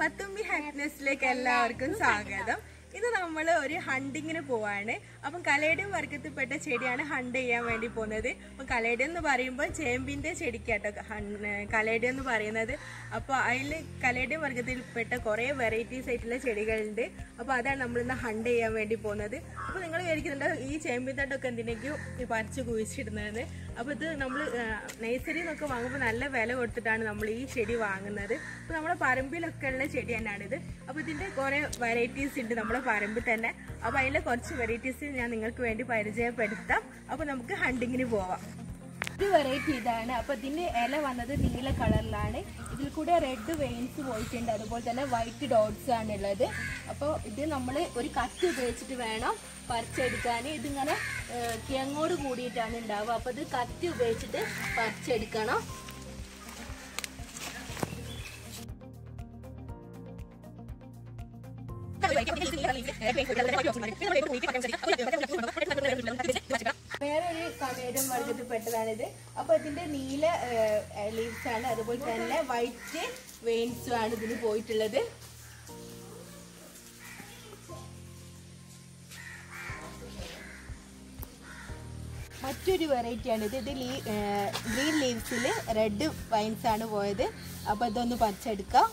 പത്തുമ്പി ഹാപ്പിനെസ്സിലേക്ക് എല്ലാവർക്കും സ്വാഗതം ഇത് നമ്മൾ ഒരു ഹണ്ടിങ്ങിന് പോവാണ് അപ്പം കലേഡിയം വർഗത്തിൽപ്പെട്ട ചെടിയാണ് ഹണ്ട് ചെയ്യാൻ വേണ്ടി പോകുന്നത് അപ്പം കലേഡിയം എന്ന് പറയുമ്പോൾ ചേമ്പിന്റെ ചെടിക്കാട്ടോ കലേഡിയം എന്ന് പറയുന്നത് അപ്പോൾ അതിൽ കലേഡിയം വർഗത്തിൽപ്പെട്ട കുറേ വെറൈറ്റീസ് ആയിട്ടുള്ള ചെടികളുണ്ട് അപ്പോൾ അതാണ് നമ്മൾ ഇന്ന് ഹണ്ട് ചെയ്യാൻ വേണ്ടി പോകുന്നത് അപ്പോൾ നിങ്ങൾ വിചാരിക്കുന്നുണ്ട് ഈ ചേമ്പിൻ തണ്ടൊക്കെ എന്തിനേക്കും ഈ പറിച്ച് കുഴിച്ചിടുന്നത് അപ്പോൾ ഇത് നമ്മൾ നഴ്സറിയിൽ നിന്നൊക്കെ വാങ്ങുമ്പോൾ നല്ല വില കൊടുത്തിട്ടാണ് നമ്മൾ ഈ ചെടി വാങ്ങുന്നത് അപ്പോൾ നമ്മുടെ പറമ്പിലൊക്കെ ഉള്ള ചെടി തന്നെയാണിത് അപ്പോൾ ഇതിൻ്റെ കുറേ വെറൈറ്റീസ് ഉണ്ട് നമ്മുടെ പറമ്പിൽ തന്നെ അപ്പോൾ അതിലെ കുറച്ച് വെറൈറ്റീസ് ഞാൻ നിങ്ങൾക്ക് വേണ്ടി പരിചയപ്പെടുത്താം അപ്പോൾ നമുക്ക് ഹണ്ടിങ്ങിന് പോവാം ഒരു വെറൈറ്റി ഇതാണ് അപ്പോൾ ഇതിൻ്റെ ഇല വന്നത് നീല കളറിലാണ് ഇതിൽ കൂടെ റെഡ് വെയിൻസ് പോയിട്ടുണ്ട് അതുപോലെ തന്നെ വൈറ്റ് ഡോട്ട്സ് ആണ് ഉള്ളത് അപ്പോൾ ഇത് നമ്മൾ ഒരു കത്തി ഉപയോഗിച്ചിട്ട് വേണം പറിച്ചെടുക്കാൻ ഇതിങ്ങനെ ഏഹ്, കിഴങ്ങോട് കൂടിയിട്ടാണ് ഉണ്ടാവുക അപ്പോൾ ഇത് കത്തി ഉപയോഗിച്ചിട്ട് പറിച്ചെടുക്കണം വേറൊരു കമേരം വർഗത്തിൽപ്പെട്ടതാണിത് അപ്പൊ ഇതിന്റെ നീല ലീവ്സ് ആണ് അതുപോലെ തന്നെ വൈറ്റ് വെയിൻസും ആണ് ഇതിന് പോയിട്ടുള്ളത് മറ്റൊരു വെറൈറ്റി ആണ് ഇത് ഇത് ഗ്രീൻ ലീവ്സിൽ റെഡ് വൈൻസ് ആണ് പോയത് അപ്പൊ ഇതൊന്ന് പറിച്ചെടുക്കാം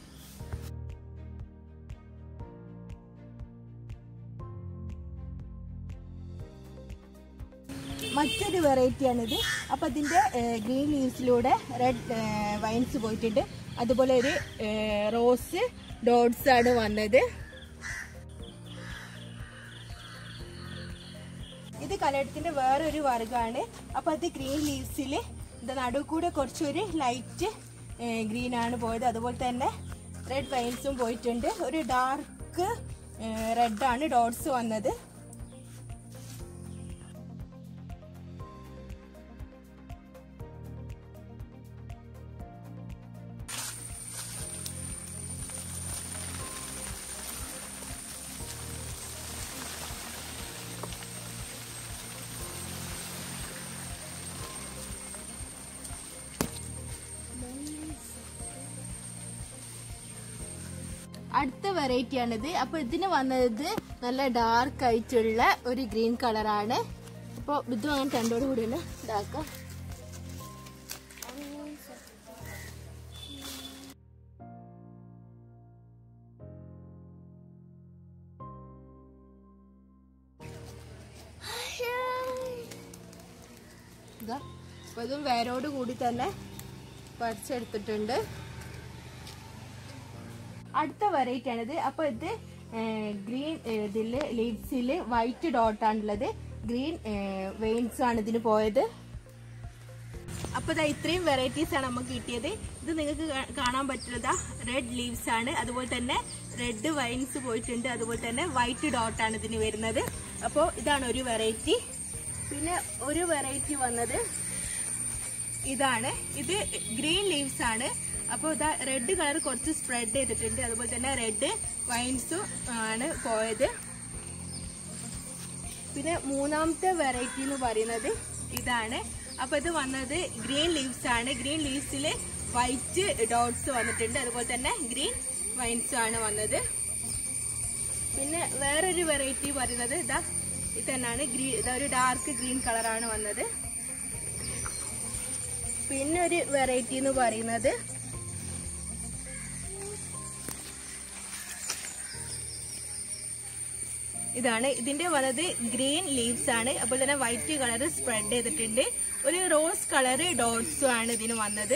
മറ്റൊരു വെറൈറ്റി ആണിത് അപ്പോൾ അതിൻ്റെ ഗ്രീൻ ലീവ്സിലൂടെ റെഡ് വൈൻസ് പോയിട്ടുണ്ട് അതുപോലെ ഒരു റോസ് ഡോട്ട്സ് ആണ് വന്നത് ഇത് കലടത്തിന്റെ വേറൊരു വർഗ്ഗമാണ് അപ്പോൾ അത് ഗ്രീൻ ലീവ്സിൽ ഇത് നടുവ് കൂടെ കുറച്ചൊരു ലൈറ്റ് ഗ്രീൻ ആണ് പോയത് അതുപോലെ തന്നെ റെഡ് വൈൻസും പോയിട്ടുണ്ട് ഒരു ഡാർക്ക് റെഡ് ആണ് ഡോട്ട്സ് വന്നത് അടുത്ത വെറൈറ്റി ആണിത് അപ്പൊ ഇതിന് വന്നത് നല്ല ഡാർക്ക് ആയിട്ടുള്ള ഒരു ഗ്രീൻ കളറാണ് അപ്പോൾ ഇതും അങ്ങനെ രണ്ടോട് കൂടി തന്നെ ഇതാക്കാം ഇതാ അപ്പൊ ഇതും വേരോട് കൂടി തന്നെ പറിച്ചെടുത്തിട്ടുണ്ട് അടുത്ത വെറൈറ്റി ആണിത് അപ്പൊ ഇത് ഗ്രീൻ ഇതില് ലീവ്സില് വൈറ്റ് ഡോട്ട് ആണുള്ളത് ഗ്രീൻ വെയിൻസ് ആണ് ഇതിന് പോയത് അപ്പൊ ഇതാ ഇത്രയും വെറൈറ്റീസ് ആണ് നമുക്ക് കിട്ടിയത് ഇത് നിങ്ങൾക്ക് കാ- കാണാൻ പറ്റുന്നത് റെഡ് ലീവ്സ് ആണ് അതുപോലെ തന്നെ റെഡ് വൈൻസ് പോയിട്ടുണ്ട് അതുപോലെ തന്നെ വൈറ്റ് ഡോട്ട് ആണ് ഇതിന് വരുന്നത് അപ്പോൾ ഇതാണ് ഒരു വെറൈറ്റി പിന്നെ ഒരു വെറൈറ്റി വന്നത് ഇതാണ് ഇത് ഗ്രീൻ ലീവ്സ് ആണ് അപ്പോൾ ഇതാ റെഡ് കളർ കുറച്ച് സ്പ്രെഡ് ചെയ്തിട്ടുണ്ട് അതുപോലെ തന്നെ റെഡ് വൈൻസും ആണ് പോയത് പിന്നെ മൂന്നാമത്തെ വെറൈറ്റി എന്ന് പറയുന്നത് ഇതാണ് അപ്പൊ ഇത് വന്നത് ഗ്രീൻ ലീവ്സ് ആണ് ഗ്രീൻ ലീവ്സിൽ വൈറ്റ് ഡോട്ട്സ് വന്നിട്ടുണ്ട് അതുപോലെ തന്നെ ഗ്രീൻ വൈൻസും ആണ് വന്നത് പിന്നെ വേറൊരു വെറൈറ്റി പറയുന്നത് ഇതാ ഇത് തന്നെയാണ് ഗ്രീൻ ഇതാ ഒരു ഡാർക്ക് ഗ്രീൻ കളറാണ് വന്നത് പിന്നെ ഒരു വെറൈറ്റി എന്ന് പറയുന്നത് ഇതാണ് ഇതിന്റെ വന്നത് ഗ്രീൻ ലീവ്സ് ആണ് അപ്പോൾ തന്നെ വൈറ്റ് കളർ സ്പ്രെഡ് ചെയ്തിട്ടുണ്ട് ഒരു റോസ് കളർ ഡോട്ട്സും ആണ് ഇതിന് വന്നത്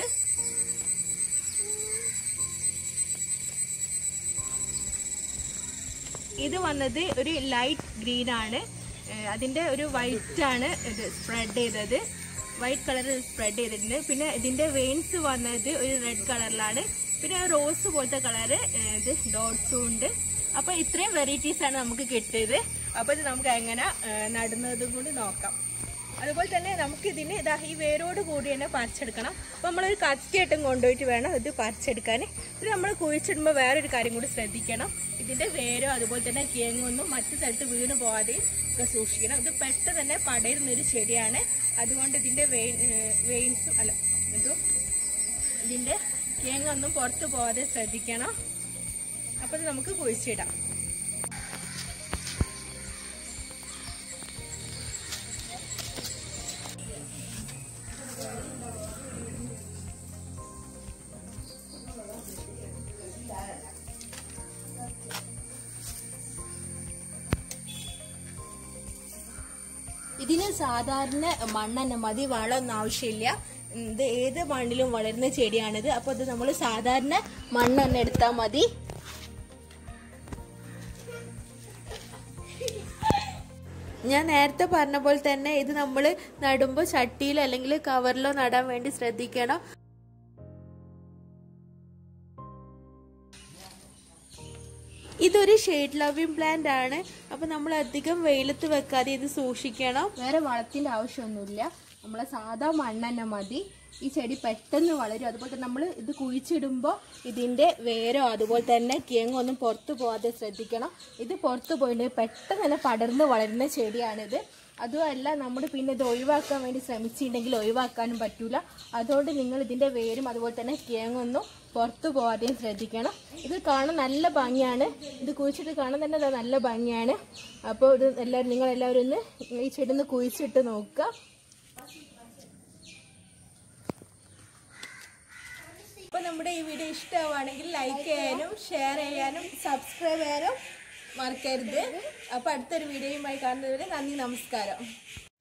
ഇത് വന്നത് ഒരു ലൈറ്റ് ഗ്രീൻ ആണ് ഏഹ് അതിന്റെ ഒരു വൈറ്റ് ആണ് ഇത് സ്പ്രെഡ് ചെയ്തത് വൈറ്റ് കളർ സ്പ്രെഡ് ചെയ്തിട്ടുണ്ട് പിന്നെ ഇതിന്റെ വെയിൻസ് വന്നത് ഒരു റെഡ് കളറിലാണ് പിന്നെ റോസ് പോലത്തെ കളറ് ഇത് ഡോട്ട്സും ഉണ്ട് അപ്പൊ ഇത്രയും വെറൈറ്റീസ് ആണ് നമുക്ക് കിട്ടിയത് അപ്പൊ ഇത് നമുക്ക് എങ്ങനെ ഏഹ് നടുന്നതും കൂടി നോക്കാം അതുപോലെ തന്നെ നമുക്ക് ഇതിന് ഇതാ ഈ വേരോട് കൂടി തന്നെ പറിച്ചെടുക്കണം അപ്പൊ നമ്മളൊരു കത്തിയായിട്ടും കൊണ്ടുപോയിട്ട് വേണം ഇത് പറിച്ചെടുക്കാൻ ഇത് നമ്മൾ കുഴിച്ചിടുമ്പോൾ വേറൊരു കാര്യം കൂടി ശ്രദ്ധിക്കണം ഇതിന്റെ വേരോ അതുപോലെ തന്നെ കിഴങ്ങൊന്നും മറ്റു സ്ഥലത്ത് വീണ് പോകാതെ ഒക്കെ സൂക്ഷിക്കണം ഇത് പെട്ടെന്ന് തന്നെ പടരുന്ന ഒരു ചെടിയാണ് അതുകൊണ്ട് ഇതിന്റെ വെയിൻ വെയിൻസും അല്ല എന്തോ ഇതിന്റെ കിഴങ്ങൊന്നും പുറത്തു പോകാതെ ശ്രദ്ധിക്കണം അപ്പോൾ ഇത് നമുക്ക് കുഴിച്ചിടാം ഇതിന് സാധാരണ മണ്ണ് മതി വളമൊന്നും ആവശ്യമില്ല ഇത് ഏത് മണ്ണിലും വളരുന്ന ചെടിയാണിത് അപ്പോൾ ഇത് നമ്മൾ സാധാരണ മണ്ണ് തന്നെ എടുത്താൽ മതി ഞാൻ നേരത്തെ പറഞ്ഞ പോലെ തന്നെ ഇത് നമ്മൾ നടുമ്പോൾ ചട്ടിയിലോ അല്ലെങ്കിൽ കവറിലോ നടാൻ വേണ്ടി ശ്രദ്ധിക്കണം ഇതൊരു ഷെയ്ഡ് ലവിങ് പ്ലാന്റ് ആണ് അപ്പൊ നമ്മൾ അധികം വെയിലത്ത് വെക്കാതെ ഇത് സൂക്ഷിക്കണം വേറെ വളത്തിന്റെ ആവശ്യമൊന്നുമില്ല നമ്മളെ സാധാ മണ്ണ് തന്നെ മതി ഈ ചെടി പെട്ടെന്ന് വളരും അതുപോലെ തന്നെ നമ്മൾ ഇത് കുഴിച്ചിടുമ്പോൾ ഇതിന്റെ വേരോ അതുപോലെ തന്നെ കിഴങ്ങൊന്നും പുറത്തു പോകാതെ ശ്രദ്ധിക്കണം ഇത് പുറത്തു പോയിട്ട് പെട്ടെന്ന് തന്നെ പടർന്ന് വളരുന്ന ചെടിയാണിത് അതുമല്ല നമ്മൾ പിന്നെ ഇത് ഒഴിവാക്കാൻ വേണ്ടി ശ്രമിച്ചിട്ടുണ്ടെങ്കിൽ ഒഴിവാക്കാനും പറ്റൂല അതുകൊണ്ട് നിങ്ങൾ ഇതിന്റെ വേരും അതുപോലെ തന്നെ കിഴങ്ങൊന്നും പുറത്തു പോകാതെയും ശ്രദ്ധിക്കണം ഇത് കാണാൻ നല്ല ഭംഗിയാണ് ഇത് കുഴിച്ചിട്ട് കാണാൻ തന്നെ ദാ നല്ല ഭംഗിയാണ് അപ്പോൾ ഇത് എല്ലാവരും നിങ്ങൾ എല്ലാവരും ഒന്ന് ഈ ചെടി ഒന്ന് കുഴിച്ചിട്ട് നോക്കുക അപ്പോൾ നമ്മുടെ ഈ വീഡിയോ ഇഷ്ടമാവുകയാണെങ്കിൽ ലൈക്ക് ചെയ്യാനും ഷെയർ ചെയ്യാനും സബ്സ്ക്രൈബ് ചെയ്യാനും മറക്കരുത് അപ്പോൾ അടുത്തൊരു വീഡിയോയുമായി കാണുന്നതുവരെ നന്ദി നമസ്കാരം